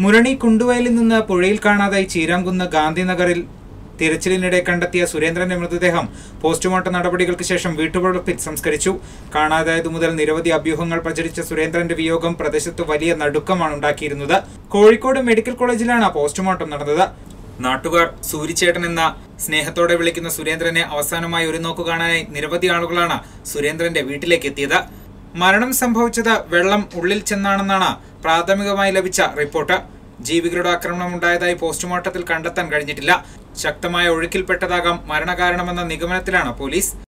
മുരണി കുണ്ടുവയലിൽ നിന്ന് പുഴയിൽ കാണാതായി ചീരാംകുന്ന് ഗാന്ധിനഗറിൽ തിരച്ചിലിനിടെ കണ്ടെത്തിയ സുരേന്ദ്രന്റെ മൃതദേഹം പോസ്റ്റ്മോർട്ടം നടപടികൾക്ക് ശേഷം വീട്ടുവളപ്പിൽ സംസ്കരിച്ചു കാണാതായതു മുതൽ നിരവധി അഭ്യൂഹങ്ങൾ പ്രചരിച്ച സുരേന്ദ്രന്റെ വിയോഗം പ്രദേശത്ത് വലിയ നടുക്കമാണ് ഉണ്ടാക്കിയിരുന്നത് കോഴിക്കോട് മെഡിക്കൽ കോളേജിലാണ് പോസ്റ്റ്മോർട്ടം നടന്നത് നാട്ടുകാർ സൂരിച്ചേട്ടൻ എന്ന സ്നേഹത്തോടെ വിളിക്കുന്ന സുരേന്ദ്രനെ അവസാനമായി ഒരു നോക്കു കാണാനായി നിരവധി ആളുകളാണ് സുരേന്ദ്രന്റെ വീട്ടിലേക്ക് എത്തിയത് മരണം സംഭവിച്ചത് വെള്ളം ഉള്ളിൽ ചെന്നാണെന്നാണ് പ്രാഥമികമായി ലഭിച്ച റിപ്പോർട്ട് ജീവികളുടെ ആക്രമണം ഉണ്ടായതായി പോസ്റ്റ്മോർട്ടത്തിൽ കണ്ടെത്താൻ കഴിഞ്ഞിട്ടില്ല ശക്തമായ ഒഴുക്കിൽപ്പെട്ടതാകാം മരണകാരണമെന്ന നിഗമനത്തിലാണ് പോലീസ്